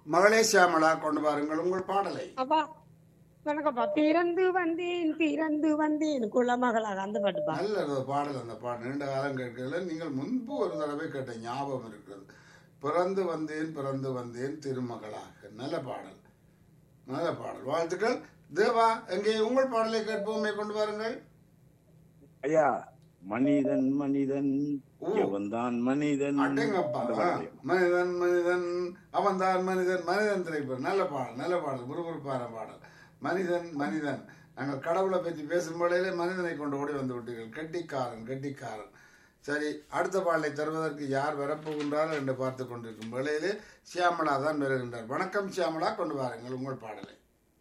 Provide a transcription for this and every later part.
மகளே சியாமளா கொண்டு வாருங்கள் உங்கள் பாடலை அப்பா வணக்கம்ப்பா பிறந்து வந்தேன் பிறந்து வந்தேன் குலமகளாக அந்த பாட்டுப்பா நல்ல ஒரு பாடல் அந்த பாடல் நீண்ட காலம் கேட்கல நீங்கள் முன்பு ஒரு தடவை கேட்ட ஞாபகம் இருக்கிறது பிறந்து வந்தேன் பிறந்து வந்தேன் திருமகளாக நல்ல பாடல் நல்ல பாடல் வாழ்த்துக்கள் தேவா எங்கே உங்கள் பாடலை கேட்போமே கொண்டு வாருங்கள் ஐயா மனிதன் மனிதன் ஓ. எவன்தான் மனிதன் அடேங்கப்பா அந்த ஆ, பாடல். மனிதன் மனிதன் அவன்தான் மனிதன் மனிதன் திரைப்படம் நல்ல பாடல் நல்ல பாடல் விறுவிறுப்பான பாடல் மனிதன் மனிதன் நாங்கள் கடவுளை பற்றி பேசும் வேளையிலே மனிதனை கொண்டு ஓடி வந்து விட்டீர்கள் கெட்டிக்காரன் கெட்டிக்காரன் சரி அடுத்த பாடலை தருவதற்கு யார் வரப்போகின்றார் என்று பார்த்து கொண்டிருக்கும் வேளையிலே சியாமளா தான் வருகின்றார் வணக்கம் சியாமளா கொண்டு வாருங்கள் உங்கள் பாடலை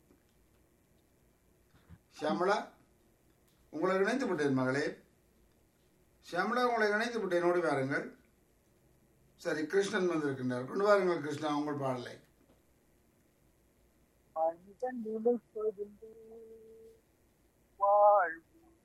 சியாமளா உங்களை இணைத்து விட்டேன் மகளே சியாமளா உங்களை இணைத்து விட்டேன் ஓடி வாருங்கள் சரி கிருஷ்ணன் வந்திருக்கின்றார் கொண்டு வாருங்கள் கிருஷ்ணா உங்கள் பாடலை மனிதன் நினைப்பதுண்டு வாழ்வு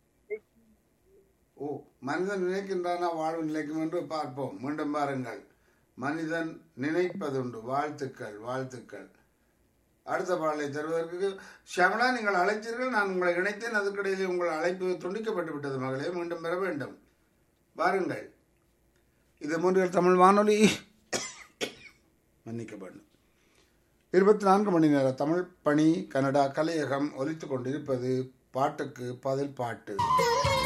ஓ மனிதன் நினைக்கின்றானா வாழ்வு நிலைக்கும் என்று பார்ப்போம் மீண்டும் பாருங்கள் மனிதன் நினைப்பதுண்டு வாழ்த்துக்கள் வாழ்த்துக்கள் அடுத்த பாடலை தருவதற்கு ஷியாமலா நீங்கள் அழைத்தீர்கள் நான் உங்களை இணைத்தேன் அதற்கிடையிலே உங்கள் அழைப்பு துண்டிக்கப்பட்டு விட்டது மகளே மீண்டும் பெற வேண்டும் வாருங்கள் இது மூன்றில் தமிழ் வானொலி மன்னிக்க வேண்டும் இருபத்தி நான்கு மணி நேர தமிழ் பணி கனடா கலையகம் ஒலித்துக் கொண்டிருப்பது பாட்டுக்கு பதில் பாட்டு